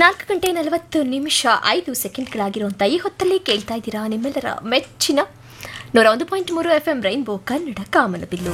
ನಾಲ್ಕು ಗಂಟೆ ನಲವತ್ತು ನಿಮಿಷ ಐದು ಸೆಕೆಂಡ್ಗಳಾಗಿರುವಂಥ ಈ ಹೊತ್ತಲ್ಲಿ ಕೇಳ್ತಾ ಇದ್ದೀರಾ ನಿಮ್ಮೆಲ್ಲರ ಮೆಚ್ಚಿನ ನೂರ ಒಂದು ಪಾಯಿಂಟ್ ಮೂರು ಎಫ್ ಎಂ ರೈನ್ಬೋ ಕನ್ನಡ ಕಾಮನಬಿಲ್ಲು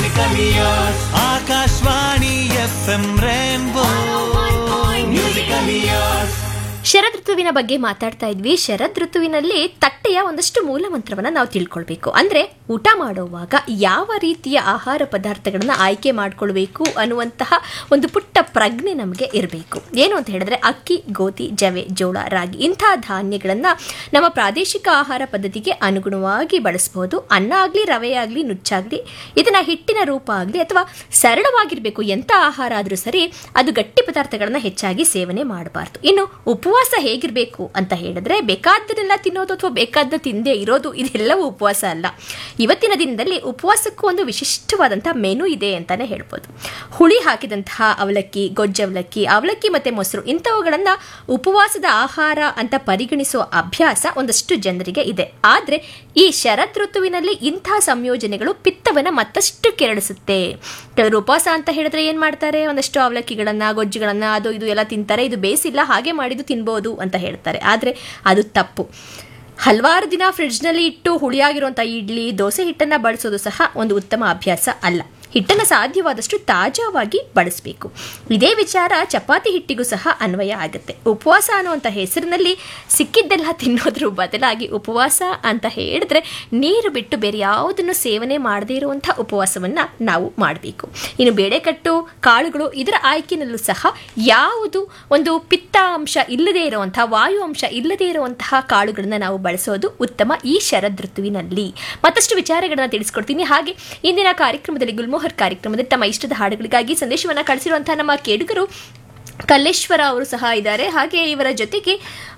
Akashvani F M rainbow musical years ಶರದ್ ಋತುವಿನ ಬಗ್ಗೆ ಮಾತಾಡ್ತಾ ಇದ್ವಿ ಶರದ್ ಋತುವಿನಲ್ಲಿ ತಟ್ಟೆಯ ಒಂದಷ್ಟು ಮೂಲ ಮಂತ್ರವನ್ನ ನಾವು ತಿಳ್ಕೊಳ್ಬೇಕು ಅಂದ್ರೆ ಊಟ ಮಾಡುವಾಗ ಯಾವ ರೀತಿಯ ಆಹಾರ ಪದಾರ್ಥಗಳನ್ನ ಆಯ್ಕೆ ಮಾಡ್ಕೊಳ್ಬೇಕು ಅನ್ನುವಂತಹ ಒಂದು ಪುಟ್ಟ ಪ್ರಜ್ಞೆ ನಮಗೆ ಇರಬೇಕು ಏನು ಅಂತ ಹೇಳಿದ್ರೆ ಅಕ್ಕಿ ಗೋಧಿ ಜವೆ ಜೋಳ ರಾಗಿ ಇಂತಹ ಧಾನ್ಯಗಳನ್ನ ನಮ್ಮ ಪ್ರಾದೇಶಿಕ ಆಹಾರ ಪದ್ಧತಿಗೆ ಅನುಗುಣವಾಗಿ ಬಳಸಬಹುದು ಅನ್ನ ಆಗಲಿ ರವೆ ಆಗಲಿ ನುಚ್ಚಾಗಲಿ ಇದನ್ನ ಹಿಟ್ಟಿನ ರೂಪ ಆಗಲಿ ಅಥವಾ ಸರಳವಾಗಿರಬೇಕು ಎಂಥ ಆಹಾರ ಆದರೂ ಸರಿ ಅದು ಗಟ್ಟಿ ಪದಾರ್ಥಗಳನ್ನ ಹೆಚ್ಚಾಗಿ ಸೇವನೆ ಮಾಡಬಾರ್ದು ಇನ್ನು ಉಪವಾಸ ಹೇಗಿರಬೇಕು ಅಂತ ಹೇಳಿದ್ರೆ ಬೇಕಾದ್ದನ್ನೆಲ್ಲ ತಿನ್ನೋದು ಅಥವಾ ಬೇಕಾದ ತಿಂದೇ ಇರೋದು ಇದೆಲ್ಲವೂ ಉಪವಾಸ ಅಲ್ಲ ಇವತ್ತಿನ ದಿನದಲ್ಲಿ ಉಪವಾಸಕ್ಕೂ ಒಂದು ವಿಶಿಷ್ಟವಾದಂತಹ ಮೆನು ಇದೆ ಅಂತಾನೆ ಹೇಳ್ಬೋದು ಹುಳಿ ಹಾಕಿದಂತಹ ಅವಲಕ್ಕಿ ಗೊಜ್ಜವಲಕ್ಕಿ ಅವಲಕ್ಕಿ ಮತ್ತೆ ಮೊಸರು ಇಂಥವುಗಳನ್ನ ಉಪವಾಸದ ಆಹಾರ ಅಂತ ಪರಿಗಣಿಸುವ ಅಭ್ಯಾಸ ಒಂದಷ್ಟು ಜನರಿಗೆ ಇದೆ ಆದ್ರೆ ಈ ಶರದ್ ಋತುವಿನಲ್ಲಿ ಇಂತಹ ಸಂಯೋಜನೆಗಳು ಪಿತ್ತವನ್ನ ಮತ್ತಷ್ಟು ಕೆರಳಿಸುತ್ತೆ ಕೆಲವರು ಉಪವಾಸ ಅಂತ ಹೇಳಿದ್ರೆ ಏನ್ ಮಾಡ್ತಾರೆ ಒಂದಷ್ಟು ಅವಲಕ್ಕಿಗಳನ್ನ ಗೊಜ್ಜುಗಳನ್ನ ಅದು ಇದು ಎಲ್ಲ ತಿಂತಾರೆ ಇದು ಬೇಸಿಲ್ಲ ಹಾಗೆ ಮಾಡಿದ್ದು ತಿನ್ಬೋದು ಅಂತ ಹೇಳ್ತಾರೆ ಆದ್ರೆ ಅದು ತಪ್ಪು ಹಲವಾರು ದಿನ ಫ್ರಿಡ್ಜ್ನಲ್ಲಿ ಇಟ್ಟು ಹುಳಿಯಾಗಿರುವಂಥ ಇಡ್ಲಿ ದೋಸೆ ಹಿಟ್ಟನ್ನು ಬಳಸೋದು ಸಹ ಒಂದು ಉತ್ತಮ ಅಭ್ಯಾಸ ಅಲ್ಲ ಹಿಟ್ಟನ್ನು ಸಾಧ್ಯವಾದಷ್ಟು ತಾಜಾವಾಗಿ ಬಳಸಬೇಕು ಇದೇ ವಿಚಾರ ಚಪಾತಿ ಹಿಟ್ಟಿಗೂ ಸಹ ಅನ್ವಯ ಆಗುತ್ತೆ ಉಪವಾಸ ಅನ್ನುವಂಥ ಹೆಸರಿನಲ್ಲಿ ಸಿಕ್ಕಿದ್ದೆಲ್ಲ ತಿನ್ನೋದ್ರ ಬದಲಾಗಿ ಉಪವಾಸ ಅಂತ ಹೇಳಿದ್ರೆ ನೀರು ಬಿಟ್ಟು ಬೇರೆ ಯಾವುದನ್ನು ಸೇವನೆ ಮಾಡದೇ ಇರುವಂಥ ಉಪವಾಸವನ್ನು ನಾವು ಮಾಡಬೇಕು ಇನ್ನು ಬೇಳೆಕಟ್ಟು ಕಾಳುಗಳು ಇದರ ಆಯ್ಕೆನಲ್ಲೂ ಸಹ ಯಾವುದು ಒಂದು ಪಿತ್ತ ಅಂಶ ಇಲ್ಲದೇ ಇರುವಂತಹ ವಾಯು ಅಂಶ ಇಲ್ಲದೇ ಇರುವಂತಹ ಕಾಳುಗಳನ್ನ ನಾವು ಬಳಸೋದು ಉತ್ತಮ ಈ ಶರದ್ ಋತುವಿನಲ್ಲಿ ಮತ್ತಷ್ಟು ವಿಚಾರಗಳನ್ನ ತಿಳಿಸ್ಕೊಡ್ತೀನಿ ಹಾಗೆ ಇಂದಿನ ಕಾರ್ಯಕ್ರಮದಲ್ಲಿ ಗುಲ್ಮೋಹರ್ ಕಾರ್ಯಕ್ರಮದಲ್ಲಿ ತಮ್ಮ ಇಷ್ಟದ ಹಾಡುಗಳಿಗಾಗಿ ಸಂದೇಶವನ್ನ ಕಳಿಸಿರುವಂತಹ ನಮ್ಮ ಕೇಳುಗರು ಕಲ್ಲೇಶ್ವರ ಅವರು ಸಹ ಇದ್ದಾರೆ ಹಾಗೆ ಇವರ ಜೊತೆಗೆ